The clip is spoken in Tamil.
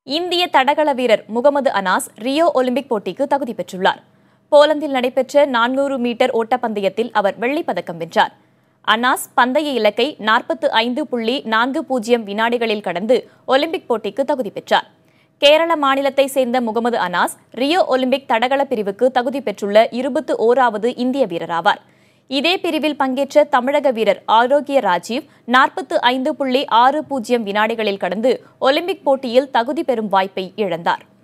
இந்திய தடகள வீரர் முகமது அனாஸ் ரியோ ஒலிம்பிக் போட்டிக்கு தகுதி பெற்றுள்ளார் போலந்தில் நடைபெற்ற நானூறு மீட்டர் ஓட்டப்பந்தயத்தில் அவர் வெள்ளிப் பதக்கம் வென்றார் அனாஸ் பந்தய இலக்கை நாற்பத்து ஐந்து புள்ளி நான்கு பூஜ்ஜியம் வினாடிகளில் கடந்து ஒலிம்பிக் போட்டிக்கு தகுதி பெற்றார் கேரள மாநிலத்தை சேர்ந்த முகமது அனாஸ் ரியோ ஒலிம்பிக் தடகள பிரிவுக்கு தகுதி பெற்றுள்ள இருபத்து ஓராவது இந்திய வீரராவார் இதே பிரிவில் பங்கேற்ற தமிழக வீரர் ஆரோக்கிய ராஜீவ் நாற்பத்து ஐந்து புள்ளி ஆறு பூஜ்ஜியம் வினாடிகளில் கடந்து ஒலிம்பிக் போட்டியில் தகுதி பெறும் வாய்ப்பை இழந்தார்